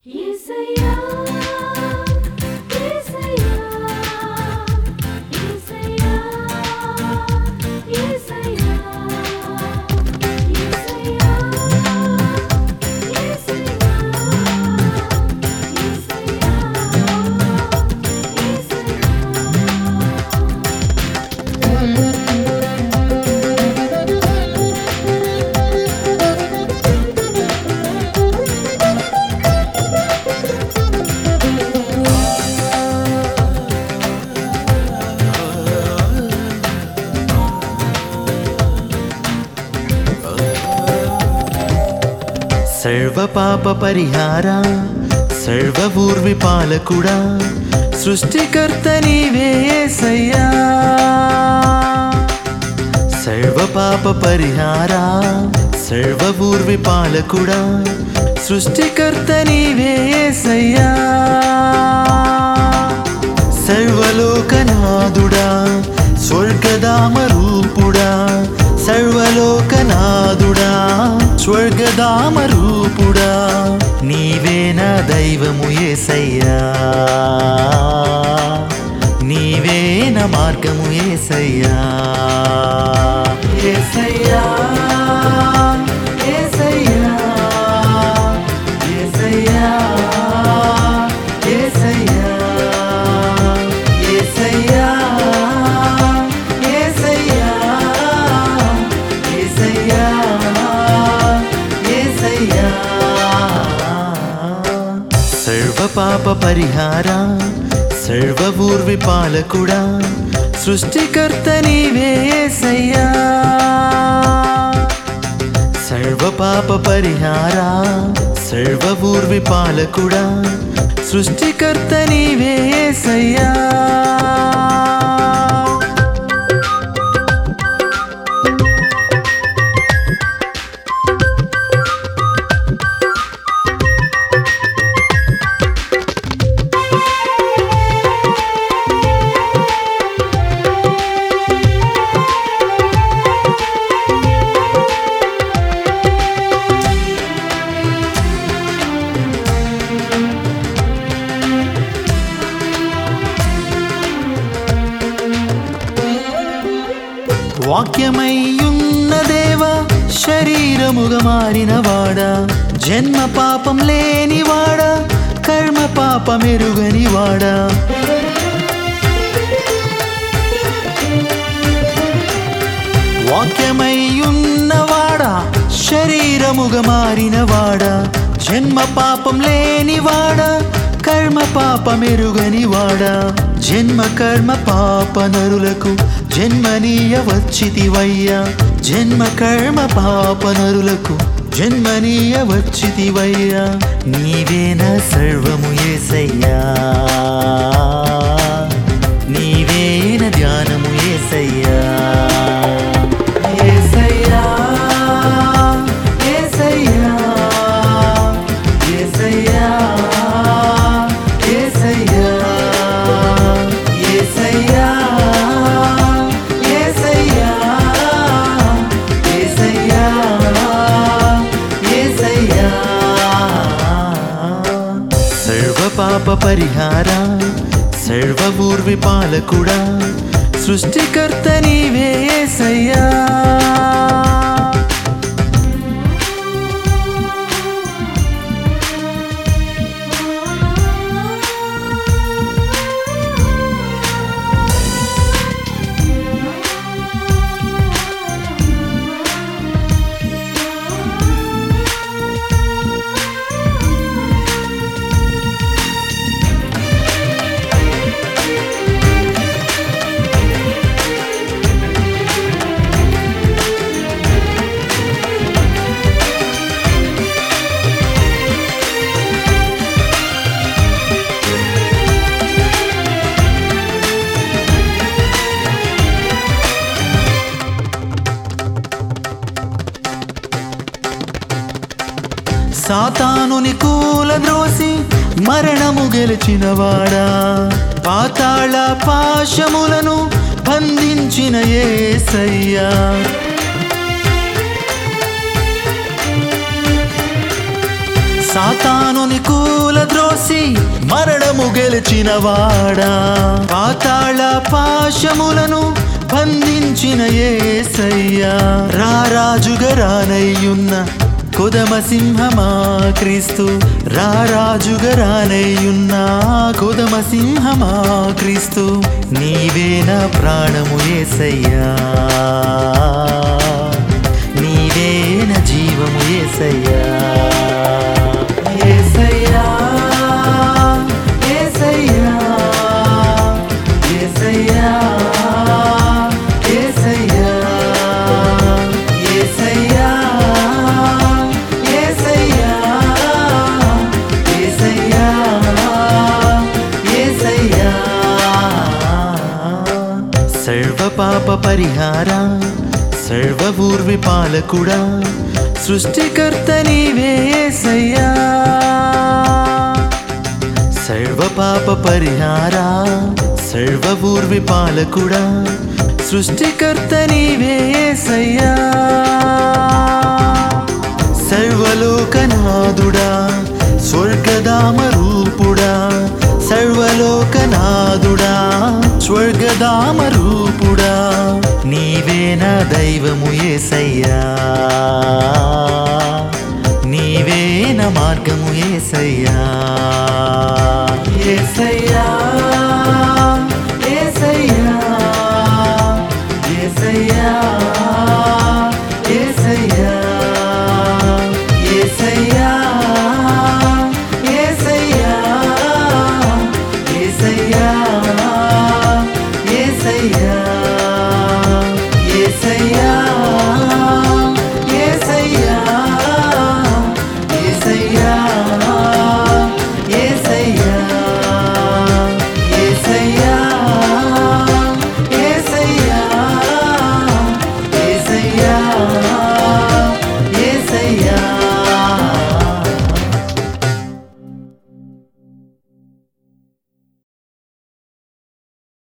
యేసయ్యా యేసయ్యా యేసయ్యా యేసయ్యా యేసయ్యా సర్వ పాప పరిహార సర్వ ఊర్వి పాలకుడా సృష్టికర్త నీవే యేసయ్యా సర్వ పాప పరిహార సర్వ ఊర్వి పాలకుడా సృష్టికర్త నీవే యేసయ్యా సర్వలోకనాథుడా స్వర్గదామ రూపుడా సర్వలోకనాథుడా స్వర్గదామ రూపుడా నీవే నా దైవము ఏసయ్యా నీవే నా మార్గము ఏసయ్యా ఏసయ్యా ఏసయ్యా ఏసయ్యా ఏసయ్యా ఏసయ్యా ఏసయ్యా ఏసయ్యా ఏసయ్యా సర్వ పాప పరిహార సర్వ ఊర్వి పాలకుడా సృష్టికర్త నీవే యేసయ్యా సర్వ పాప పరిహార సర్వ ఊర్వి పాలకుడా సృష్టికర్త నీవే యేసయ్యా వాక్యమయ్యున్న దేవ శరీరముగా మారినవాడా జన్మ పాపం లేనివాడా కర్మ పాపమెరుగనివాడా వాక్యమయ్యున్నవాడా శరీరముగా మారినవాడా జన్మ పాపం లేనివాడా కర్మ పాపమెరుగనివాడా జన్మ కర్మ పాప నరులకు జన్మనీయ వచ్చితివయ్యా జన్మ కర్మ పాప నరులకు జన్మనీయ వచ్చితివయ్యా నీవేన సర్వము ఏసయ్యా నీవేన ధ్యానము ఏసయ్యా ఏసయ్యా ఏసయ్యా ఏసయ్యా ఏసయ్యా ఏసయ్యా ఏసయ్యా ఏసయ్యా ఏసయ్యా సర్వ పాప పరిహార సర్వ ఊర్వి పాలకుడా సృష్టికర్త నీవే యేసయ్యా సాతానుని కూల ద్రోసి మరణము గెలిచినవాడా పాతాళ పాశములను బంధించిన ఏసయ్యా సాతానుని కూల గెలిచినవాడా పాతాళ పాశములను బంధించిన ఏసయ్యా రారాజుగా రానయ్యున్న కొదమ సింహమా క్రీస్తు రారాజుగా రానయ్యున్న కొదమ సింహమా క్రీస్తు నీవే నా ప్రాణము ఏసయ్యా నీవే నా జీవము ఏసయ్యా ఏసయ్యా ఏసయ్యా ఏసయ్యా ఏసయ్యా ఏసయ్యా ఏసయ్యా ఏసయ్యా ఏసయ్యా సర్వ పాప పరిహార సర్వ ఊర్వి పాలకుడా సృష్టికర్త నీవే ఏసయ్యా సర్వ పాప పరిహార సర్వ ఊర్వి పాలకుడా సృష్టికర్త నీవే ఏసయ్యా సర్వలోకనాథుడా స్వర్గధామ రూపుడా సర్వలోకనాథుడా స్వర్గధామ రూపుడా నీవే నా దైవము ఏసయ్యా నీవే నా మార్గము ఏసయ్యా ఏసయ్యా